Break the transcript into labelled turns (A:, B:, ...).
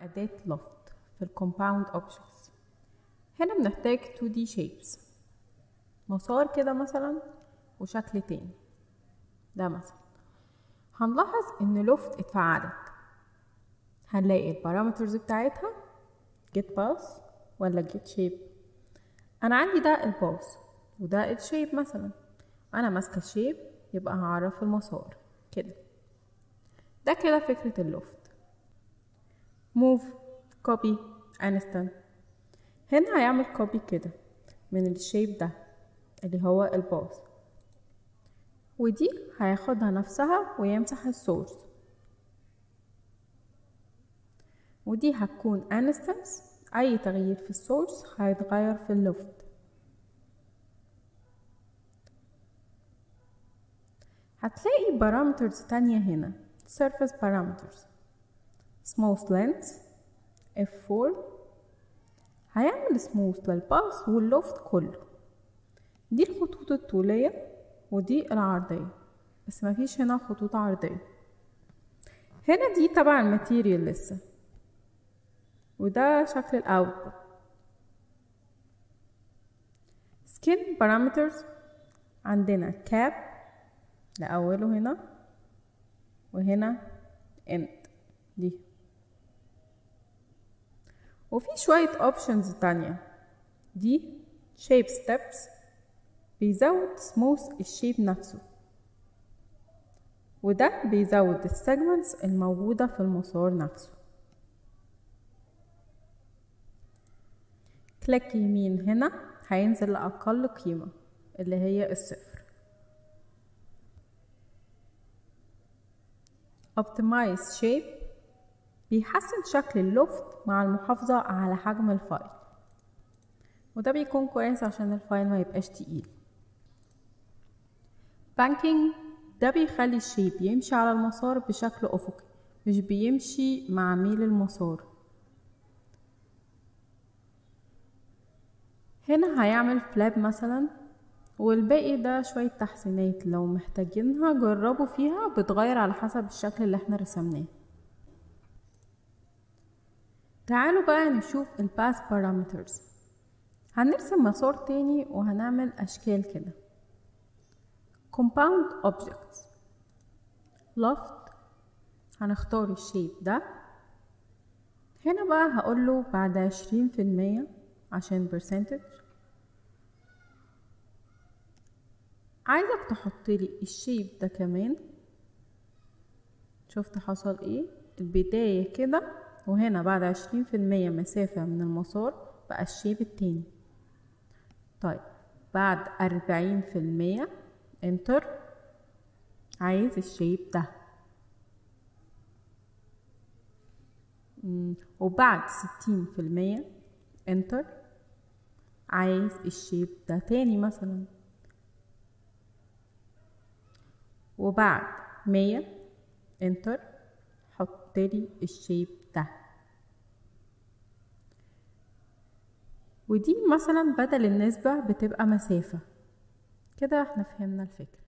A: أداة loft في ال compound objects هنا بنحتاج 2D shapes مسار كده مثلا وشكل تاني ده مثلا هنلاحظ ان لوفت اتفعلت هنلاقي البارامترز بتاعتها get pass ولا get shape انا عندي ده الباس وده الشيب مثلا انا ماسكه الشيب يبقى هعرف المسار كده ده كده فكرة اللوفت move copy instant هنا هيعمل كوبي كده من الشيب ده اللي هو الباص ودي هياخدها نفسها ويمسح السورس ودي هتكون انستنس اي تغيير في السورس هيتغير في اللوفت هتلاقي بارامترز تانية هنا surface parameters smooth length F4 هيعمل سموث للباص واللوفت كله دي الخطوط الطولية ودي العرضية بس مفيش هنا خطوط عرضية هنا دي تبع الماتيريال لسه وده شكل الاوتبوت skin parameters عندنا cap لأوله هنا وهنا end دي وفي شوية options تانية دي shape steps بيزود smooth الشيب نفسه وده بيزود السيجمنتس الموجودة في المسار نفسه كليك يمين هنا هينزل لأقل قيمة اللي هي الصفر Optimize Shape بيحسن شكل اللوفت مع المحافظة على حجم الفايل وده بيكون كويس عشان الفايل ما يبقاش تقيل بانكينج ده بيخلي الشيب يمشي على المسار بشكل أفقي مش بيمشي مع ميل المسار هنا هيعمل فلاب مثلا والباقي ده شوية تحسينات لو محتاجينها جربوا فيها بتغير على حسب الشكل اللي احنا رسمناه تعالوا بقى نشوف الباث بارامترز هنرسم مسار تاني وهنعمل أشكال كده compound objects loft هنختار الشيب ده هنا بقى هقوله بعد عشرين في المية عشان percentage عايزك تحطلي الشيب ده كمان شفت حصل ايه البداية كده وهنا بعد عشرين في المية مسافة من المسار بقى الشيب التاني طيب بعد أربعين في المية انتر عايز الشيب ده وبعد ستين في المية انتر عايز الشيب ده تاني مثلا وبعد مية انتر حطلي الشيب ده ودي مثلا بدل النسبة بتبقى مسافة كده احنا فهمنا الفكرة